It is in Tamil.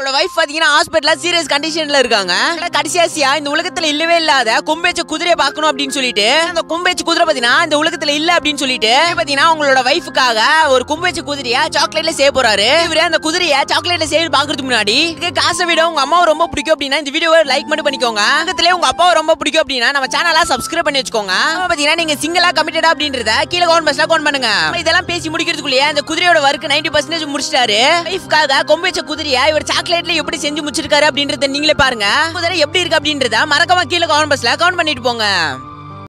அவளோட வைஃப் பாத்தீங்கன்னா ஹாஸ்பிட்டல்ல சீரியஸ் கண்டிஷன்ல இருக்காங்க ஆனா கடைசியாசியா இந்த உலகத்துல இல்லவே இல்லாத கொம்பேச்ச குதிரையை பார்க்கணும் அப்படின்னு சொல்லிட்டு அந்த கொம்பேச்ச குதிரை பாத்தீங்கன்னா இந்த உலகத்துல இல்ல அப்படின்னு சொல்லிட்டு பாத்தீங்கன்னா அவங்களோட வைஃபுக்காக ஒரு கொம்பேச்ச குதிரைய சாக்லேட்ல செய்ய போறாரு இவரு அந்த குதிரைய சாக்லேட்ல செய்து பாக்குறதுக்கு முன்னாடி இதுக்கு காசை விட உங்க அம்மாவை ரொம்ப பிடிக்கும் அப்படின்னா இந்த வீடியோவை லைக் மட்டும் பண்ணிக்கோங்க பக்கத்துல உங்க அப்பாவை ரொம்ப பிடிக்கும் அப்படின்னா நம்ம சேனலை சப்ஸ்கிரைப் பண்ணி வச்சுக்கோங்க அப்புறம் பாத்தீங்கன்னா நீங்க சிங்கிளா கமிட்டடா அப்படின்றத கீழே கவுண்ட் பஸ்ல கவுண்ட் பண்ணுங்க அப்புறம் இதெல்லாம் பேசி முடிக்கிறதுக்குள்ளேயே அந்த குதிரையோட ஒர்க் நைன்டி பர்சன்டேஜ் முடிச்சிட்டாரு வைஃப்காக கொம்பு வச்ச குதிரைய இவர் சாக்லேட்ல எப்படி செஞ்சு முடிச்சிருக்காரு அப்படின்றத நீங்களே பாருங்க குதிரை எப்படி இருக்கு அப்படின்றத மறக்காம கீழே கவுண்ட் பஸ்ல கவுண்ட் பண்ணிட்டு போங்க